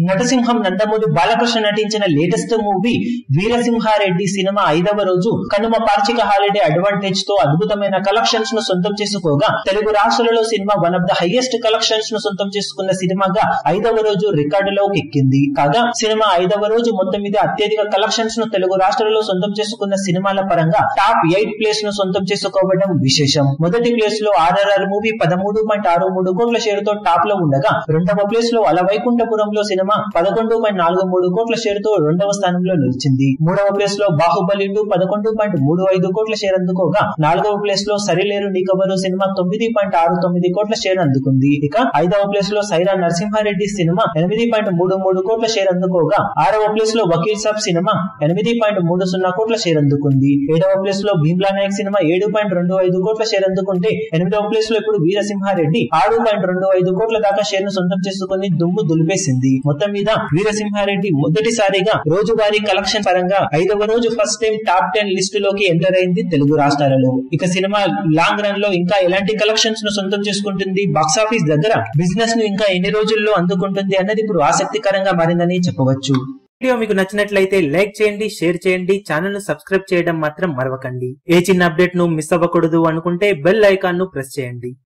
నటసింహం నందమూరి బాలకృష్ణ నటించిన latest movie Veera Simha Reddy cinema ఐదవ రోజు కనుమ పార్చిక హాలిడే అడ్వాంటేజ్ తో అద్భుతమైన కలెక్షన్స్ ను సొంతం చేసుకోగా తెలుగు రాష్ట్రాలలో cinema one of the highest collections ను సొంతం చేసుకున్న సినిమాగా ఐదవ రోజు రికార్డులోకి ఎక్కింది కాగా సినిమా ఐదవ రోజు మొత్తం మీద అత్యధిక కలెక్షన్స్ ను తెలుగు రాష్ట్రాలలో సొంతం చేసుకున్న సినిమాల పరంగా టాప్ ఎయిట్ ప్లేస్ ను సొంతం చేసుకోవడం విశేషం మొదటి ప్లేస్ లో ఆర్ఆర్ఆర్ మూవీ పదమూడు పాయింట్ ఆరు మూడు కోట్ల షేర్ తో టాప్ లో ఉండగా రెండవ ప్లేస్ లో అలవైకుంఠపురంలో సినిమా పదకొండు పాయింట్ నాలుగు మూడు కోట్ల షేర్ తో రెండవ స్థానంలో నిలిచింది మూడవ ప్లేస్ లో బాహుబలి టూ పదకొండు పాయింట్ మూడు ఐదు కోట్ల షేర్ అందుకోగా నాలుగవ ప్లేస్ లో సరిలేరు నీకవరు సినిమా తొమ్మిది పాయింట్ ఆరు తొమ్మిది కోట్ల షేర్ అందుకుంది ఇక ఐదవ ప్లేస్ లో సైరా నరసింహారెడ్డి సినిమా ఎనిమిది పాయింట్ మూడు మూడు కోట్ల షేర్ అందుకోగా ఆరవ ప్లేస్ లో వకీల్ సాబ్ సినిమా ఎనిమిది పాయింట్ మూడు సున్నా కోట్ల షేర్ అందుకుంది ఏడవ ప్లేస్ లో భీమ్లా నాయక్ సినిమా ఏడు పాయింట్ రెండు ఐదు కోట్ల షేర్ అందుకుంటే ఎనిమిదవ ప్లేస్ లో ఇప్పుడు వీరసింహారెడ్డి ఆరు పాయింట్ రెండు ఐదు కోట్ల దాకా షేర్ ను సొంతం చేసుకుని దుమ్ము దులిపేసింది మొత్తం మీద వీరసింహారెడ్డి మొదటిసారిగా రోజువారీ కలెక్షన్ పరంగా ఐదవ రోజు first time top ten list లోకి ఎంటర్ అయింది తెలుగు రాష్ట్రాలలో ఇక సినిమా లాంగ్ రన్ లో ఇంకా ఎలాంటి కలెక్షన్స్ ను సొంతం చేసుకుంటుంది బాక్సాఫీస్ దగ్గర బిజినెస్ ను ఇంకా ఎన్ని రోజుల్లో అందుకుంటుంది అన్నది ఇప్పుడు ఆసక్తికరంగా మారిందని చెప్పవచ్చు వీడియో మీకు నచ్చినట్లయితే లైక్ చేయండి షేర్ చేయండి ఛానల్ ను సబ్స్క్రైబ్ చేయడం మాత్రం మరవకండి ఏ చిన్న అప్డేట్ ను మిస్ అవ్వకూడదు అనుకుంటే బెల్ ఐకాన్ ను ప్రెస్ చేయండి